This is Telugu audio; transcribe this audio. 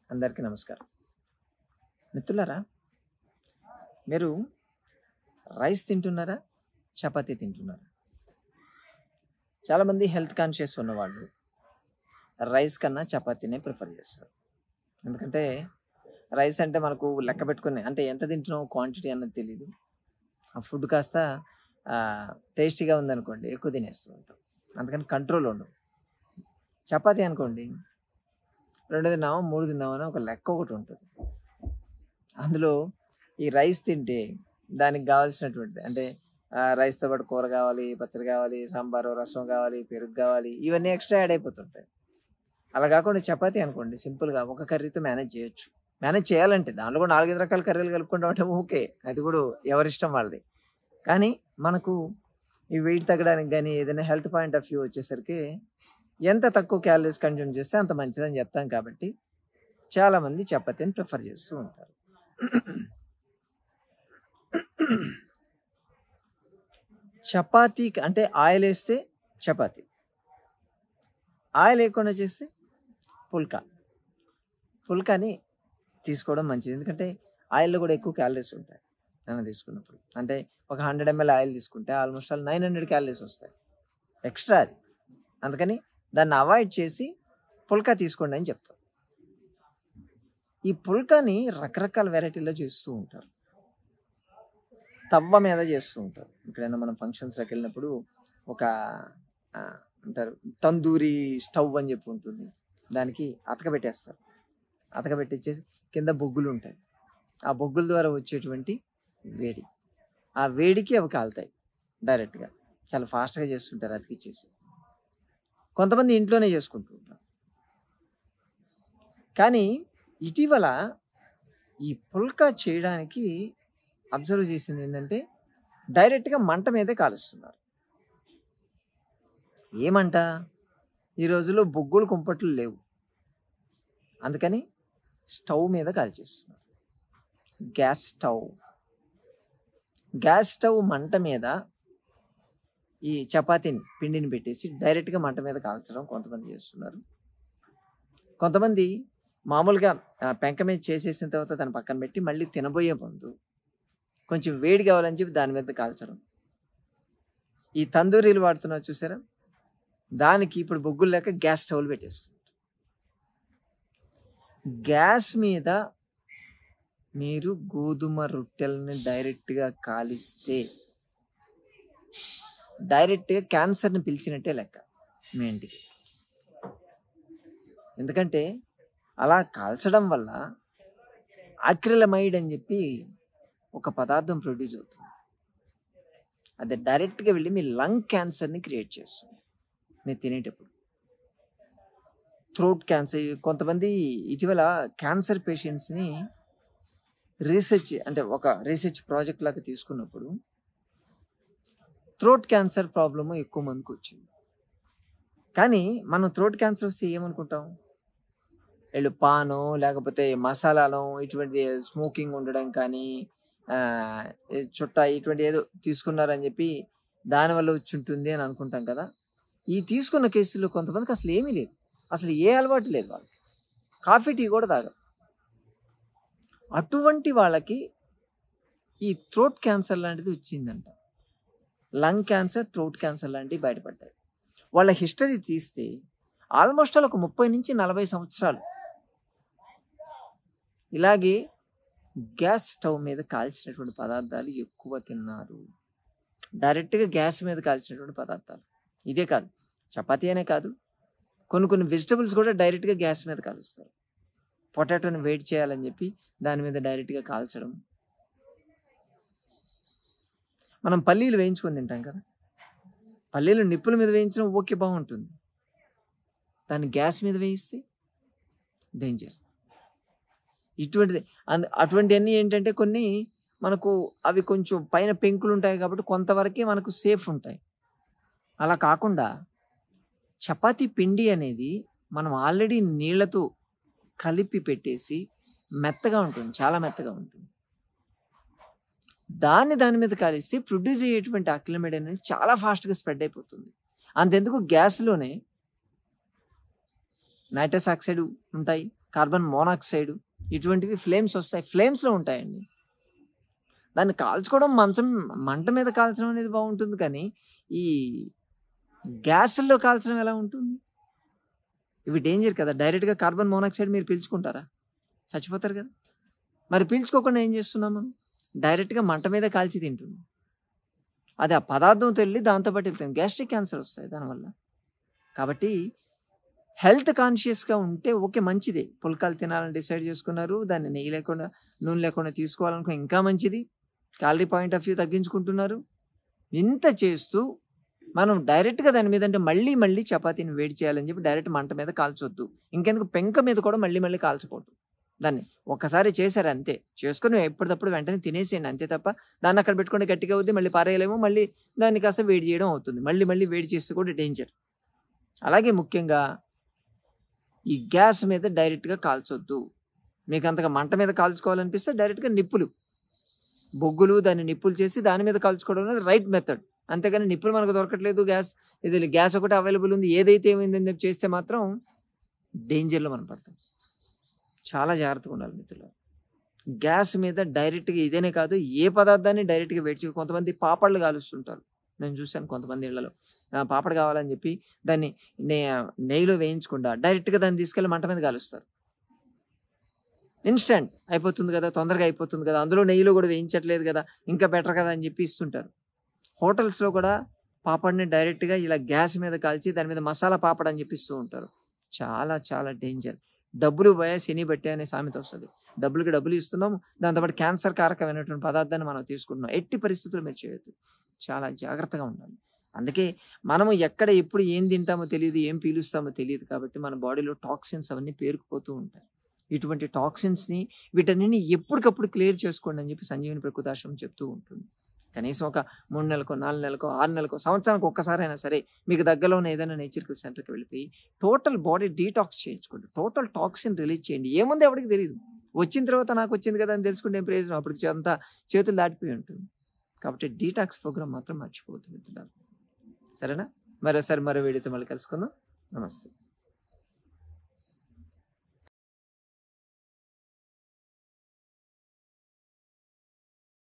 అందరికీ నమస్కారం మిత్రులారా మీరు రైస్ తింటున్నారా చపాతీ తింటున్నారా చాలామంది హెల్త్ కాన్షియస్ ఉన్నవాళ్ళు రైస్ కన్నా చపాతీనే ప్రిఫర్ చేస్తారు ఎందుకంటే రైస్ అంటే మనకు లెక్క పెట్టుకునే అంటే ఎంత తింటున్నాం క్వాంటిటీ అన్నది తెలియదు ఆ ఫుడ్ కాస్త టేస్టీగా ఉందనుకోండి ఎక్కువ తినేస్తూ ఉంటాం అందుకని కంట్రోల్ ఉండవు చపాతీ అనుకోండి రెండు తిన్నామా మూడు తిన్నామా అని ఒక లెక్క ఒకటి ఉంటుంది అందులో ఈ రైస్ తింటే దానికి కావాల్సినటువంటిది అంటే ఆ, రైస్తో పాటు కూర కావాలి పచ్చడి కావాలి సాంబారు రసం కావాలి పెరుగు కావాలి ఇవన్నీ ఎక్స్ట్రా యాడ్ అయిపోతుంటాయి అలా కాకుండా చపాతీ అనుకోండి సింపుల్గా ఒక కర్రీతో మేనేజ్ చేయొచ్చు మేనేజ్ చేయాలంటే దాంట్లో కూడా నాలుగైదు రకాల కర్రీలు కలుపుకుంటాం అంటే ఓకే అది కూడా ఎవరిష్టం వాళ్ళది కానీ మనకు ఈ వెయిట్ తగ్గడానికి కానీ ఏదైనా హెల్త్ పాయింట్ ఆఫ్ వ్యూ వచ్చేసరికి ఎంత తక్కువ క్యాలరీస్ కన్జ్యూమ్ చేస్తే అంత మంచిదని చెప్తాం కాబట్టి చాలామంది చపాతీని ప్రిఫర్ చేస్తూ ఉంటారు చపాతీ అంటే ఆయిల్ వేస్తే చపాతీ ఆయిల్ లేకుండా చేస్తే పుల్కా పుల్కాని తీసుకోవడం మంచిది ఎందుకంటే ఆయిల్లో కూడా ఎక్కువ క్యాలరీస్ ఉంటాయి మనం తీసుకున్నప్పుడు అంటే ఒక హండ్రెడ్ ఎంఎల్ ఆయిల్ తీసుకుంటే almost all nine hundred calories వస్తాయి ఎక్స్ట్రా అది అందుకని దాన్ని అవాయిడ్ చేసి పుల్కా తీసుకోండి అని చెప్తాం ఈ పుల్కాని రకరకాల వెరైటీలో చేస్తూ ఉంటారు తవ్వ మీద చేస్తూ ఉంటారు ఎక్కడైనా మనం ఫంక్షన్స్లోకి వెళ్ళినప్పుడు ఒక ఆ, అంటారు తందూరి స్టవ్ అని చెప్పి ఉంటుంది దానికి అతకబెట్టేస్తారు అతకబెట్టించేసి కింద బొగ్గులు ఉంటాయి ఆ బొగ్గుల ద్వారా వచ్చేటువంటి వేడి ఆ వేడికి అవి కాలుతాయి డైరెక్ట్గా చాలా ఫాస్ట్గా చేస్తుంటారు అతికిచ్చేసి కొంతమంది ఇంట్లోనే చేసుకుంటూ ఉంటారు కానీ ఇటీవల ఈ పుల్కా చేయడానికి అబ్జర్వ్ చేసింది ఏంటంటే డైరెక్ట్గా మంట మీదే కాలుస్తున్నారు ఏమంట ఈ రోజుల్లో బొగ్గులు కుంపట్లు లేవు అందుకని స్టవ్ మీద కాల్చేస్తున్నారు గ్యాస్ స్టవ్ గ్యాస్ స్టవ్ మంట మీద ఈ చపాతీని పిండిని పెట్టేసి డైరెక్ట్గా మంట మీద కాల్చడం కొంతమంది చేస్తున్నారు కొంతమంది మామూలుగా ఆ, పెంక మీద చేసేసిన తర్వాత దాన్ని పక్కన పెట్టి మళ్ళీ తినబోయే ముందు కొంచెం వేడి కావాలని చెప్పి దాని మీద కాల్చడం ఈ తందూరీలు వాడుతున్నారు చూసారా దానికి ఇప్పుడు బొగ్గులు లేక గ్యాస్ స్టవ్లు పెట్టేస్తుంది గ్యాస్ మీద మీరు గోధుమ రొట్టెలని డైరెక్ట్గా కాలిస్తే డైరెక్ట్గా క్యాన్సర్ని పిలిచినట్టే లెక్క మీ ఇంటికి ఎందుకంటే అలా కాల్చడం వల్ల అక్రిలమైడ్ అని చెప్పి ఒక పదార్థం ప్రొడ్యూస్ అవుతుంది అది డైరెక్ట్గా వెళ్ళి మీ లంగ్ క్యాన్సర్ని క్రియేట్ చేస్తుంది మీరు తినేటప్పుడు థ్రోట్ క్యాన్సర్ కొంతమంది ఇటీవల క్యాన్సర్ పేషెంట్స్ని రీసెర్చ్ అంటే ఒక రీసెర్చ్ ప్రాజెక్ట్ లాగా తీసుకున్నప్పుడు థ్రోట్ క్యాన్సర్ ప్రాబ్లము ఎక్కువ మందికి వచ్చింది కానీ మనం థ్రోట్ క్యాన్సర్ వస్తే ఏమనుకుంటాం వీళ్ళు పాను లేకపోతే మసాలాలు ఇటువంటి స్మోకింగ్ ఉండడం కానీ ఆ, ఏ చుట్ట ఇటువంటి ఏదో తీసుకున్నారని చెప్పి దానివల్ల వచ్చి ఉంటుంది అని అనుకుంటాం కదా ఈ తీసుకున్న కేసుల్లో కొంతమందికి అసలు ఏమీ లేదు అసలు ఏ అలవాటు లేదు వాళ్ళకి కాఫీ టీ కూడా తాగరు అటువంటి వాళ్ళకి ఈ థ్రోట్ క్యాన్సర్ లాంటిది వచ్చిందంట లంగ్ క్యాన్సర్ థ్రోట్ క్యాన్సర్ లాంటివి బయటపడ్డాయి వాళ్ళ హిస్టరీ తీస్తే ఆల్మోస్ట్ ఆల్ ఒక ముప్పై నుంచి నలభై సంవత్సరాలు ఇలాగే గ్యాస్ స్టవ్ మీద కాల్చినటువంటి పదార్థాలు ఎక్కువ తిన్నారు డైరెక్ట్గా గ్యాస్ మీద కాల్చినటువంటి పదార్థాలు ఇదే కాదు చపాతీ అనే కాదు కొన్ని కొన్ని వెజిటబుల్స్ కూడా డైరెక్ట్గా గ్యాస్ మీద కాలుస్తారు పొటాటోని వేడి చేయాలని చెప్పి దాని మీద డైరెక్ట్గా కాల్చడం మనం పల్లీలు వేయించుకొని తింటాం కదా పల్లీలు నిప్పుల మీద వేయించడం ఓకే బాగుంటుంది దాన్ని గ్యాస్ మీద వేయిస్తే డేంజర్ ఇటువంటిది అంద అటువంటివన్నీ ఏంటంటే కొన్ని మనకు అవి కొంచెం పైన పెంకులు ఉంటాయి కాబట్టి కొంతవరకే మనకు సేఫ్ ఉంటాయి అలా కాకుండా చపాతీ పిండి అనేది మనం ఆల్రెడీ నీళ్ళతో కలిపి పెట్టేసి మెత్తగా ఉంటుంది చాలా మెత్తగా ఉంటుంది దాన్ని దాని మీద కాలిస్తే ప్రొడ్యూస్ అయ్యేటువంటి అక్లమైడ్ అనేది చాలా ఫాస్ట్గా స్ప్రెడ్ అయిపోతుంది అంతెందుకు గ్యాస్లోనే నైట్రస్ ఆక్సైడ్ ఉంటాయి కార్బన్ మోనాక్సైడ్ ఇటువంటివి ఫ్లేమ్స్ వస్తాయి ఫ్లేమ్స్లో ఉంటాయండి దాన్ని కాల్చుకోవడం మంచం మంట మీద కాల్చడం అనేది బాగుంటుంది కానీ ఈ గ్యాస్ల్లో కాల్చడం ఎలా ఉంటుంది ఇవి డేంజర్ కదా డైరెక్ట్గా కార్బన్ మోనాక్సైడ్ మీరు పీల్చుకుంటారా చచ్చిపోతారు కదా మరి పీల్చుకోకుండా ఏం చేస్తున్నాం మనం డైరెక్ట్గా మంట మీద కాల్చి తింటున్నాం అది ఆ పదార్థంతో వెళ్ళి దాంతోపాటు వెళ్తుంది గ్యాస్ట్రిక్ క్యాన్సర్ వస్తాయి దానివల్ల కాబట్టి హెల్త్ కాన్షియస్గా ఉంటే ఓకే మంచిదే పుల్కాలు తినాలని డిసైడ్ చేసుకున్నారు దాన్ని నెయ్యి లేకుండా నూనె లేకుండా తీసుకోవాలనుకో ఇంకా మంచిది క్యాలరీ పాయింట్ ఆఫ్ వ్యూ తగ్గించుకుంటున్నారు ఇంత చేస్తూ మనం డైరెక్ట్గా దాని మీద అంటే మళ్ళీ మళ్ళీ చపాతీని వేడి చేయాలని చెప్పి డైరెక్ట్ మంట మీద కాల్చొద్దు ఇంకెందుకు పెంక మీద కూడా మళ్ళీ మళ్ళీ కాల్చకూడదు దాన్ని ఒక్కసారి చేశారు అంతే చేసుకుని ఎప్పటికప్పుడు వెంటనే తినేసేయండి అంతే తప్ప దాన్ని అక్కడ పెట్టుకుంటే గట్టిగా అవుద్ది మళ్ళీ పారేయలేము మళ్ళీ దాన్ని కాస్త వేడి చేయడం అవుతుంది మళ్ళీ మళ్ళీ వేడి చేస్తే కూడా డేంజర్ అలాగే ముఖ్యంగా ఈ గ్యాస్ మీద డైరెక్ట్గా కాల్చొద్దు మీకు అంతగా మంట మీద కాల్చుకోవాలనిపిస్తే డైరెక్ట్గా నిప్పులు బొగ్గులు దాన్ని నిప్పులు చేసి దాని మీద కాల్చుకోవడం అనేది రైట్ మెథడ్ అంతేగాని నిప్పులు మనకు దొరకట్లేదు గ్యాస్ ఇది గ్యాస్ ఒకటి అవైలబుల్ ఉంది ఏదైతే ఏమైందని చెప్పి చేస్తే మాత్రం డేంజర్లో మనం పడతాం చాలా జాగ్రత్తగా ఉండాలి మిత్రులు గ్యాస్ మీద డైరెక్ట్గా ఇదేనే కాదు ఏ పదార్థాన్ని డైరెక్ట్గా వేడి చేయ కొంతమంది పాపళ్ళు కాలుస్తుంటారు నేను చూశాను కొంతమంది ఇళ్లలో ఆ, పాపడ కావాలని చెప్పి దాన్ని నే నెయ్యిలో వేయించకుండా డైరెక్ట్గా దాన్ని తీసుకెళ్ళి మంట మీద కాలుస్తారు ఇన్స్టెంట్ అయిపోతుంది కదా తొందరగా అయిపోతుంది కదా అందులో నెయ్యిలో కూడా వేయించట్లేదు కదా ఇంకా బెటర్ కదా అని చెప్పి ఇస్తుంటారు హోటల్స్లో కూడా పాపడ్ని డైరెక్ట్గా ఇలా గ్యాస్ మీద కాల్చి దాని మీద మసాలా పాపడ్ అని చెప్పి ఇస్తూ ఉంటారు చాలా చాలా డేంజర్ డబ్బులు పోయా శని బట్టే అనే సామెత వస్తుంది డబ్బులకి డబ్బులు ఇస్తున్నాము దాంతోపాటు క్యాన్సర్ కారకమైనటువంటి పదార్థాన్ని మనం తీసుకుంటున్నాం ఎట్టి పరిస్థితుల్లో మీరు చేయొద్దు చాలా జాగ్రత్తగా ఉండాలి అందుకే మనము ఎక్కడ ఎప్పుడు ఏం తింటామో తెలియదు ఏం పీలుస్తామో తెలియదు కాబట్టి మన బాడీలో టాక్సిన్స్ అవన్నీ పేరుకుపోతూ ఉంటాయి ఇటువంటి టాక్సిన్స్ని వీటన్నిటిని ఎప్పటికప్పుడు క్లియర్ చేసుకోండి అని చెప్పి సంజీవని ప్రకృతాశ్రమం చెప్తూ ఉంటుంది కనీసం ఒక మూడు నెలలకో నాలుగు నెలలకో ఆరు నెలలకో సంవత్సరానికి ఒక్కసారైనా సరే మీకు దగ్గరలో ఉన్న ఏదైనా నేచర్ సెంటర్కి వెళ్ళిపోయి టోటల్ బాడీ డీటాక్స్ చేయించుకోండి టోటల్ టాక్సిన్ రిలీజ్ చేయండి ఏముంది ఎవరికి తెలియదు వచ్చిన తర్వాత నాకు వచ్చింది కదా అని తెలుసుకుంటే ఏం ప్రయోజనం అప్పటికి అంతా చేతులు దాటిపోయి ఉంటుంది కాబట్టి డీటాక్స్ ప్రోగ్రామ్ మాత్రం మర్చిపోతుంది మిత్రులారా సరేనా మరోసారి మరో వీడియోతో మళ్ళీ కలుసుకుందాం నమస్తే